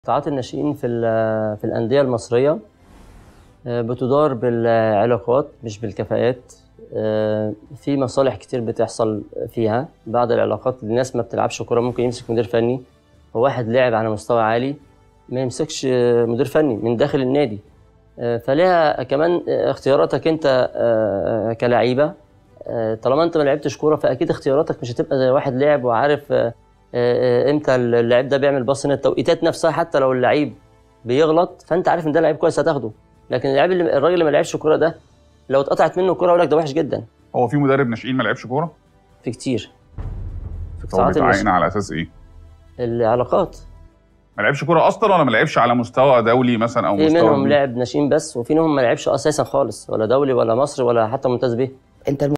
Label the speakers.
Speaker 1: قطاعات الناشئين في ال- في الأندية المصرية آه، بتدار بالعلاقات مش بالكفاءات آه، في مصالح كتير بتحصل فيها بعد العلاقات الناس ما بتلعبش كورة ممكن يمسك مدير فني وواحد لعب على مستوى عالي ما يمسكش آه، مدير فني من داخل النادي آه، فليها كمان آه، اختياراتك انت آه، كلعيبه آه، طالما انت ما لعبتش كوره فاكيد اختياراتك مش هتبقى زي واحد لعب وعارف آه، آه، آه، امتى اللعيب ده بيعمل باص هنا التوقيتات نفسها حتى لو اللعيب بيغلط فانت عارف ان ده لعيب كويس هتاخده لكن اللعيب اللي الراجل اللي ما لعبش كوره ده لو اتقطعت منه الكوره يقول لك ده وحش جدا
Speaker 2: هو في مدرب ناشئين ما لعبش كوره
Speaker 1: في كتير في
Speaker 2: هو
Speaker 1: قطاعات
Speaker 2: بيتعين
Speaker 1: الناشئين.
Speaker 2: على اساس ايه
Speaker 1: العلاقات
Speaker 2: ما لعبش كوره اصلا ولا ما لعبش على مستوى دولي مثلا او
Speaker 1: في
Speaker 2: مستوى
Speaker 1: منهم
Speaker 2: كبير؟
Speaker 1: لاعب ناشئين بس وفي منهم ما لعبش اساسا خالص ولا دولي ولا مصري ولا حتى ممتاز به
Speaker 3: انت